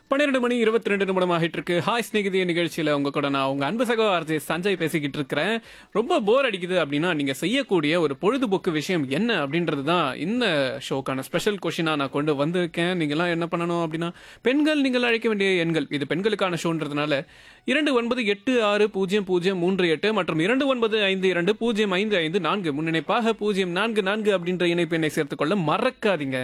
பன்னிரெண்டு மணி இருபத்தி ரெண்டு நிமிடம் ஆகிட்டு இருக்கு ஹாய் ஸ்நேகிதிய நிகழ்ச்சியில உங்க கூட நான் உங்க அன்பு சகோ ஆர்ஜே சஞ்சய் பேசிக்கிட்டு இருக்கிறேன் ரொம்ப போர் அடிக்குது அப்படின்னா நீங்க செய்யக்கூடிய ஒரு பொழுதுபோக்கு விஷயம் என்ன அப்படின்றது தான் இந்த ஷோக்கான ஸ்பெஷல் கொஷினா நான் கொண்டு வந்திருக்கேன் நீங்க எல்லாம் என்ன பண்ணணும் அப்படின்னா பெண்கள் நீங்கள் அழைக்க வேண்டிய எண்கள் இது பெண்களுக்கான ஷோன்றதுனால இரண்டு ஒன்பது எட்டு ஆறு பூஜ்ஜியம் பூஜ்ஜியம் மூன்று எட்டு மற்றும் இரண்டு ஒன்பது ஐந்து இரண்டு பூஜ்ஜியம் ஐந்து ஐந்து நான்கு முன்னிணைப்பாக பூஜ்ஜியம் நான்கு நான்கு அப்படின்ற இணைப்பு எண்ணை சேர்த்துக்கொள்ள மறக்காதீங்க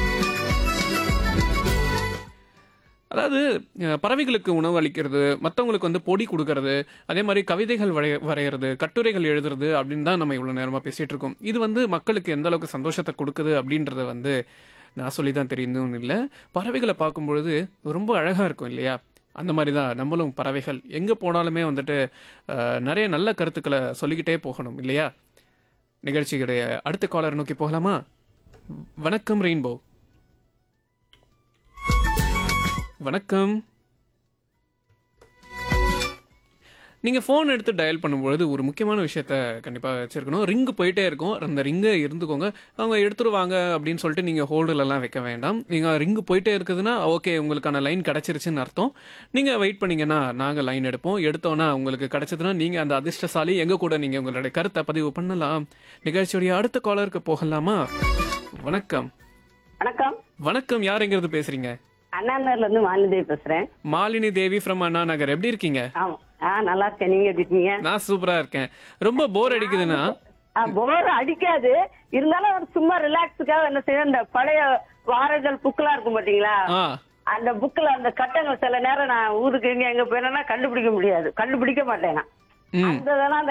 அதாவது அஹ், பறவைகளுக்கு உணவு அளிக்கிறது மற்றவங்களுக்கு வந்து பொடி கொடுக்கறது அதே மாதிரி கவிதைகள் வரைய வரைகிறது கட்டுரைகள் எழுதுறது அப்படின்னு தான் நம்ம இவ்வளோ நேரமாக பேசிகிட்டு இருக்கோம் இது வந்து மக்களுக்கு எந்த அளவுக்கு சந்தோஷத்தை கொடுக்குது அப்படின்றத வந்து நான் சொல்லி தான் தெரியுதுன்னு இல்லை பறவைகளை பார்க்கும் பொழுது ரொம்ப அழகாக இருக்கும் இல்லையா அந்த மாதிரி தான் நம்மளும் பறவைகள் எங்கே போனாலுமே வந்துட்டு அஹ், நிறைய நல்ல கருத்துக்களை சொல்லிக்கிட்டே போகணும் இல்லையா நிகழ்ச்சியுடைய அடுத்த காலர் நோக்கி போகலாமா வணக்கம் ரெயின்போ வணக்கம் நீங்க ஃபோன் எடுத்து டயல் பண்ணும்பொழுது ஒரு முக்கியமான விஷயத்த கண்டிப்பா வச்சிருக்கணும் ரிங்கு போயிட்டே இருக்கும் அந்த ரிங்கை இருந்துக்கோங்க அவங்க எடுத்துருவாங்க அப்படின்னு சொல்லிட்டு நீங்க ஹோல்டுல எல்லாம் வைக்க வேண்டாம் நீங்க ரிங்கு போயிட்டே இருக்குதுன்னா ஓகே உங்களுக்கான லைன் கிடைச்சிருச்சுன்னு அர்த்தம் நீங்க வெயிட் பண்ணீங்கன்னா நாங்க லைன் எடுப்போம் எடுத்தோன்னா உங்களுக்கு கிடைச்சதுன்னா நீங்க அந்த அதிர்ஷ்டசாலி எங்க கூட நீங்க உங்களுடைய கருத்தை பதிவு பண்ணலாம் நிகழ்ச்சியுடைய அடுத்த காலருக்கு போகலாமா வணக்கம் வணக்கம் வணக்கம் யாருங்கிறது பேசுறீங்க அண்ணாநகர்ல இருந்து மாலிதேவி பேசுறேன் மாலினி தேவி ஃப்ரம் அண்ணா நகர் எப்படி இருக்கீங்க ஆமா ஆ நல்லா இருக்கேன் நீங்க எப்படி இருக்கீங்க நான் சூப்பரா இருக்கேன் ரொம்ப போர் அடிக்குதுன்னா போர் அடிக்காது இருந்தாலும் ஒரு சும்மா ரிலாக்ஸுக்காக என்ன செய்ய இந்த பழைய வாரங்கள் புக்கெல்லாம் இருக்கும் பாத்தீங்களா ஆ அந்த புக்ல அந்த கட்டங்கள் சில நேரம் நான் ஊருக்கு எங்க எங்க போயினா கண்டுபிடிக்க முடியாது கண்டுபிடிக்க மாட்டேன் நான். ம் அந்த இதெல்லாம் அந்த